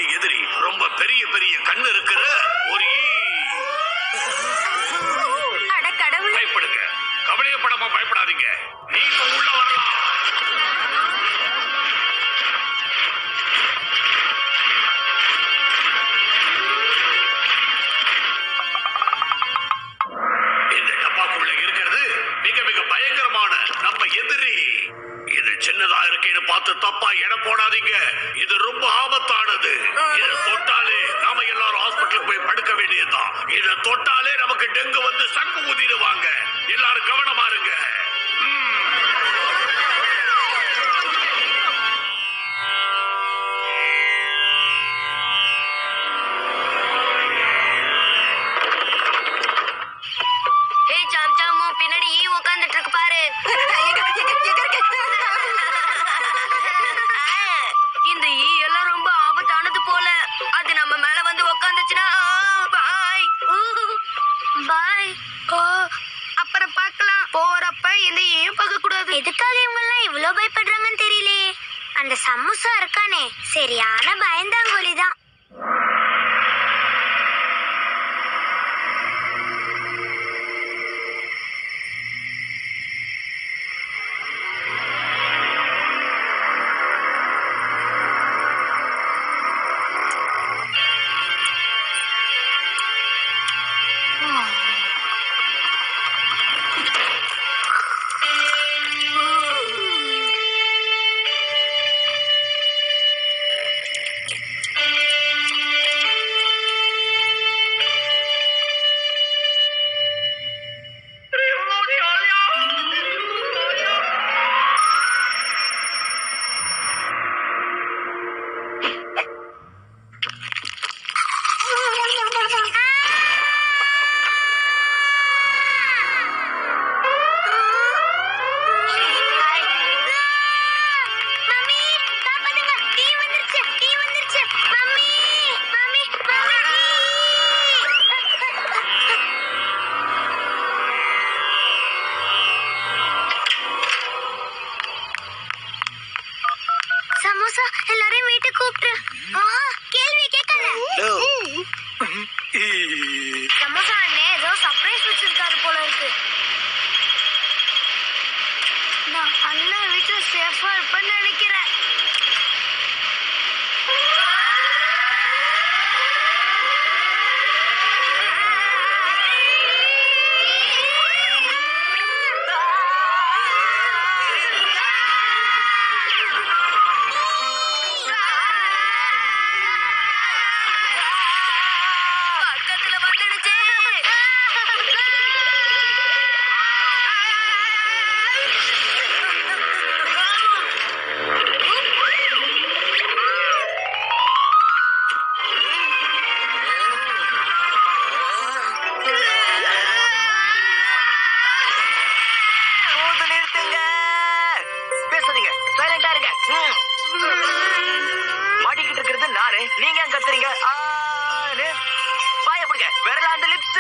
நம்மளுடைய எதிரி ரொம்ப பெரிய பெரிய கண்ணு இருக்கிற ஒரு ஈ அட கடவுளே பயப்படுங்க கவலையப்படாம பயப்படாதீங்க நீங்க உள்ள வரலாம் இந்த டப்பாக்குள்ள இருக்கிறது மிக மிக பயங்கரமான நம்ம எதிரி இது சின்னதா இருக்கேன்னு பார்த்து தப்பா எடை போடாதீங்க இது ரொம்ப ஆபத்தானது இதை தொட்டாலே நாம எல்லாரும் ஹாஸ்பிட்டலுக்கு போய் படுக்க வேண்டியதுதான் இதை தொட்டாலே நமக்கு டெங்கு வந்து சங்கு ஊதிடுவாங்க எல்லாரும் கவனமா இருங்க ம். ஏய் சாம் சாம் உன் பின்னாடி ஈ உட்கார்ந்துட்டு இருக்கு பாரு இந்த ஈ எல்லாம் ரொம்ப ஆபத்தானது போல அது நம்ம மேல வந்து உட்காந்துச்சுன்னா பாய் பாய் ஓ அப்புறம் பார்க்கலாம் போறப்ப இந்த ஈயும் பார்க்க கூடாது எதுக்காக இவங்க எல்லாம் இவ்வளவு பயப்படுறாங்கன்னு தெரியலையே அந்த சமோசா இருக்கானே சரியான பயந்தாங்கோலி தான் மம்மி காப்பாத்துங்க டீ வந்துருச்சு டீ வந்துருச்சு மம்மி மம்மி சமோசா எல்லாரையும் வீட்டுக்கு கூப்பிட்டு ஆஹா, கேள்வி கேட்கல சமோசா அண்ணே ஏதோ சர்ப்ரைஸ் வச்சிருக்காரு போல இருக்கு நான் அண்ணன் வீட்டுல சேஃபா இருப்பேன்னு நினைக்கிறேன் பக்கத்துல வந்துடுச்சு போது நிறுத்துங்க பேசாதீங்க சைலண்டா இருங்க ம். மாட்டிக்கிட்டு இருக்கிறது நானு நீங்க ஏன் கத்துறீங்க ஆனு. வாயை பிடிங்க விரல அந்த லிப்ஸ்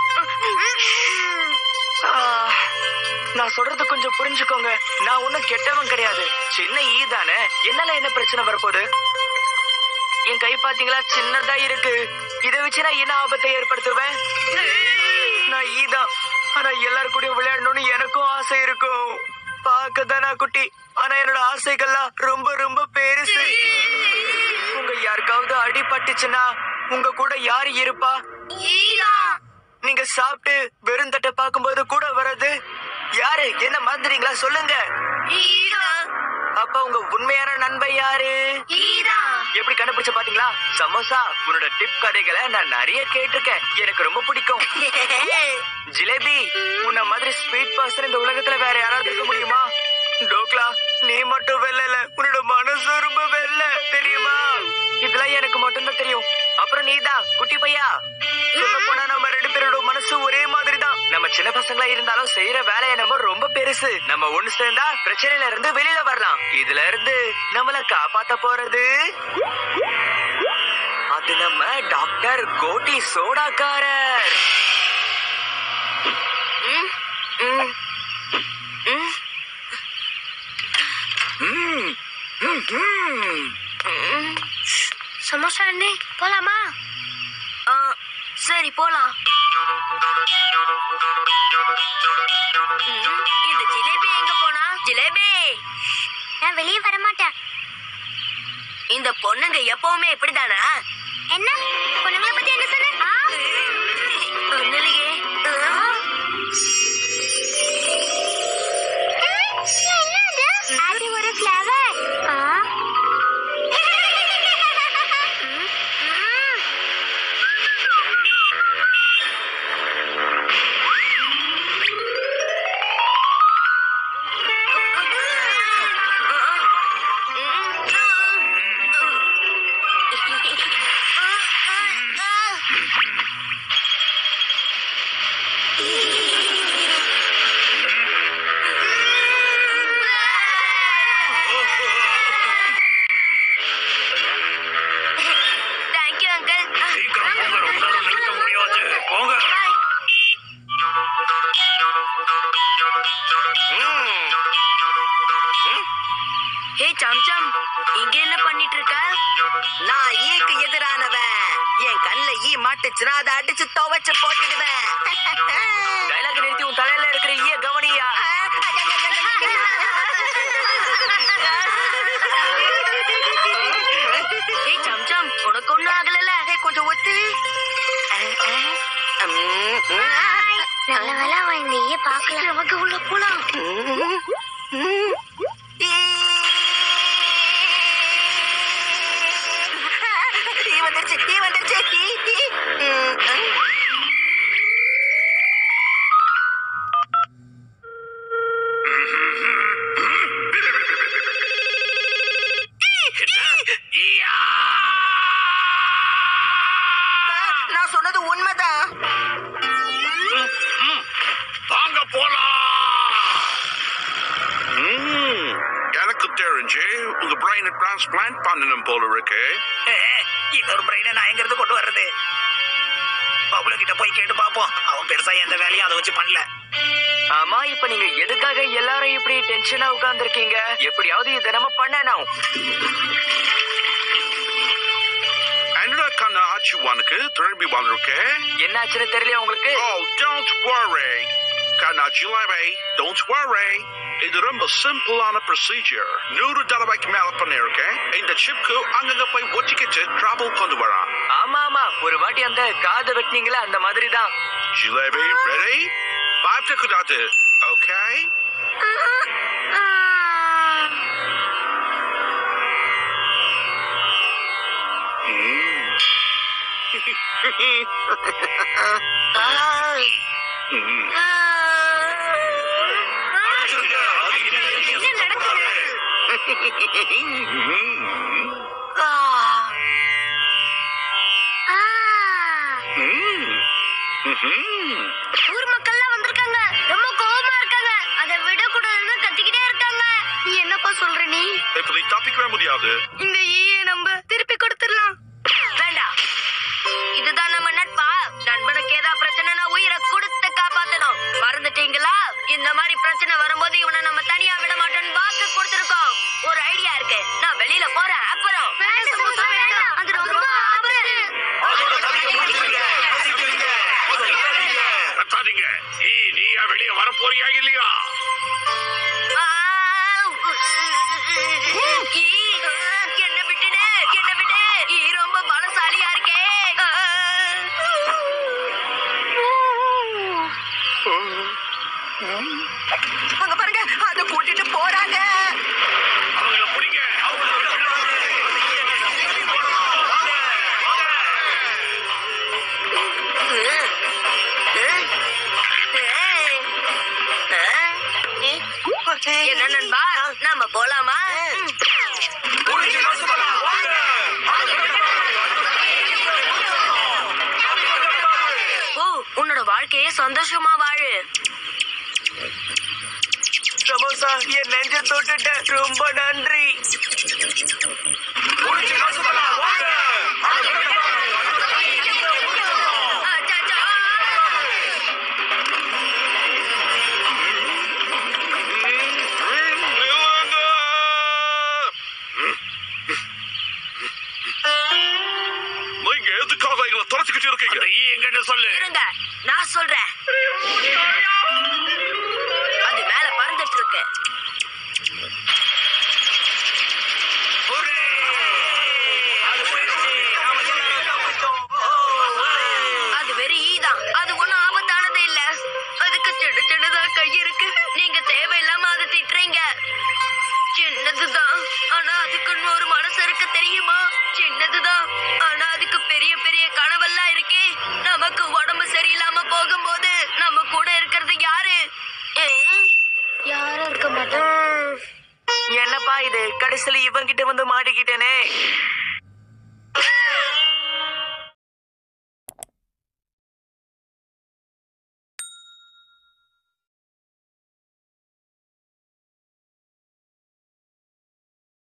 நான் சொல்றது கொஞ்சம் புரிஞ்சுக்கோங்க நான் ஒண்ணும் கெட்டவன் கிடையாது சின்ன ஈ தானே என்னால என்ன பிரச்சனை வரப்போகுது என் கை பாத்தீங்களா சின்னதா இருக்கு இதை வச்சு நான் என்ன ஆபத்தை ஏற்படுத்துவேன் நான் ஈதான் ஆனா எல்லாரு கூடயும் விளையாடணும்னு எனக்கும் ஆசை இருக்கும் பார்க்கதான் நான் குட்டி ஆனா என்னோட ஆசைகள்லாம் ரொம்ப ரொம்ப பெருசு உங்க யாருக்காவது அடிபட்டுச்சுன்னா உங்க கூட யாரு இருப்பா நீங்க சாப்பிட்டு வெறும் தட்டை பார்க்கும்போது கூட வர்றது யாரு என்ன மறந்துறீங்களா சொல்லுங்க அப்ப உங்க உண்மையான நண்பன் யாரு எப்படி கண்டுபிடிச்ச பாத்தீங்களா சமோசா உன்னோட டிப் கதைகளை நான் நிறைய கேட்டிருக்கேன் எனக்கு ரொம்ப பிடிக்கும் ஜிலேபி உன்ன மாதிரி ஸ்வீட் பர்சன் இந்த உலகத்துல வேற யாராவது இருக்க முடியுமா டோக்லா நீ மட்டும் வெள்ளல உன்னோட மனசு ரொம்ப வெள்ள தெரியுமா இதெல்லாம் எனக்கு மட்டும்தான் தெரியும் அப்புறம் நீதான் குட்டி பையா சொல்ல போனா நம்ம ரெண்டு பேரோட மனசு ஒரே மாதிரி தான் நம்ம சின்ன பசங்களா இருந்தாலும் செய்யற வேலையை நம்ம ரொம்ப பெருசு நம்ம ஒண்ணு சேர்ந்தா பிரச்சனையில இருந்து வெளியில வரலாம் இதுல இருந்து நம்மள காப்பாத்த போறது அது நம்ம டாக்டர் கோட்டி சோடாக்காரர் ம், ம், ம். ம், ம், ம். சமோசா அண்ணே போலாமா ஆ, சரி போலாம் ம், இந்த ஜிலேபி எங்க போனா ஜிலேபி நான் வெளியே வர மாட்டேன் இந்த பொண்ணுங்க எப்பவுமே இப்படிதானா என்ன பொண்ணுங்களை பத்தி என்ன சொன்ன ஆ, ஒண்ணும் இல்லையே ஆ. அது ஒரு ஃப்ளவர் தேங்க்யூ அங்கிள் சீக்கிரம் போங்க ரொம்ப நேரம் நிறுத்த முடியாது போங்க ஹே சம்சம் இங்க என்ன பண்ணிட்டு இருக்க நான் ஈக்கு எதிரானவன் என் கண்ணுல ஈ மாட்டுச்சுன்னா அதை அடிச்சு துவைச்சு போட்டுடுவேன் டைலாக் நிறுத்தி உன் தலையில இருக்கிற ஈய கவனியா ஹே சம்சம் உனக்கு ஒண்ணும் ஆகலல ஏய், கொஞ்சம் ஒத்து ம், ம், நல்ல வேலை அவன் இந்த ஈய பார்க்கல நமக்கு உள்ள போலாம் ம், ம். ஈ. ஈ வந்துருச்சு ஈ வந்துருச்சு ஈ, ஈ. ம், ம். ஈயா! நான் சொன்னது உண்மைதான் ம், ம். வாங்க போலாம் ம், எனக்கு தெரிஞ்சு உங்க பிரெயினை டிரான்ஸ்பிளான்ட் பண்ணணும் போல இருக்கு இன்னொரு பிரெயினை நான் எங்க இருந்து கொண்டு வர்றது பபுல கிட்ட போய் கேட்டு பாப்போம் அவன் பெருசா எந்த வேலையும் அதை வச்சு பண்ணல ஆமா இப்ப நீங்க எதுக்காக எல்லாரும் இப்படி டென்ஷனா உட்கார்ந்துருக்கீங்க எப்படியாவது இதை நம்ம பண்ணணும் என்னடா கண்ணா ஆச்சு உனக்கு திரும்பி வந்திருக்கு என்னாச்சுன்னு தெரியல உங்களுக்கு Oh, don't worry. Kanna jalebi don't worry. இது ரொம்ப சிம்பிளான ப்ரொசீஜர் நூறு தடவைக்கு மேல பண்ணிருக்கேன் இந்த சிப்க்கு அங்கங்க போய் ஒட்டிக்கிட்டு டிராவல் கொண்டு வரான் ஆமா ஆமா ஒரு வாட்டி அந்த காதை வெட்டினீங்களா அந்த மாதிரி தான் ஜிலேபி ரெடி பார்த்துக்கூடாது ஓகே என்ன நடக்குது ஊர் மக்கள்லாம் வந்திருக்காங்க ரொம்ப கோவமா இருக்காங்க அதை விடக்கூடாதுன்னு கத்திக்கிட்டே இருக்காங்க நீ என்னப்பா சொல்ற நீ இப்படி தப்பிக்கவே முடியாது இந்த ஈயை நம்ம திருப்பி கொடுத்துடலாம் வேண்டாம் இதுதான் நம்ம நட்பா நண்பனுக்கு ஏதா பிரச்சனைனா உயிரை கொடுத்து காப்பாத்தணும் மறந்துட்டீங்களா இந்த மாதிரி பிரச்சனை வரும்போது இவனை நம்ம தனியா விட மாட்டோம்னு வாக்கு கொடுத்துருக்கோம் ஒரு ஐடியா இருக்கு நான் வெளியில போறேன் அப்புறம் அது ரொம்ப ஆபத்து கத்தாதீங்க நீ நீயா வெளியே வர போறியா இல்லையா ஈ, என்ன விட்டுடு என்ன விட்டு ஈ ரொம்ப பலசாலியா இருக்கே அங்க பாருங்க அதை கூட்டிட்டு போறாங்க அவங்கள பிடிங்க அவங்கள விடக்கூடாது. என்ன நண்பா நாம போலாமா ஓ உன்னோட வாழ்க்கையே சந்தோஷமா வாழு சமோசா என் நெஞ்ச தொட்டுட்ட ரொம்ப நன்றி அச்சச்சோ. நில்லுங்க. இருக்கீங்க அந்த ஈ எங்கன்னு சொல்லு இருங்க நான் சொல்றேன் அது மேல பறந்துட்டு இருக்கு அது போயிடுச்சு நாம எல்லாரும் தப்பிச்சோம் அது வெறும் ஈ தான் அது ஒண்ணும் ஆபத்தானது இல்ல அதுக்கு சின்ன சின்னதா கை இருக்கு நீங்க தேவையில்லாம அதை திட்டுறீங்க சின்னதுதான் ஆனா அதுக்குன்னு ஒரு மனசு இருக்கு தெரியுமா சின்னதுதான் ஆனா அதுக்கு பெரிய பெரிய கனவெல்லாம் இருக்கே நமக்கு உடம்பு சரியில்லாம போகும்போது நம்ம கூட இருக்கிறது யாரு யாரும் இருக்க மாட்டாங்க என்னப்பா இது கடைசியில இவங்கிட்ட வந்து மாட்டிக்கிட்டேனே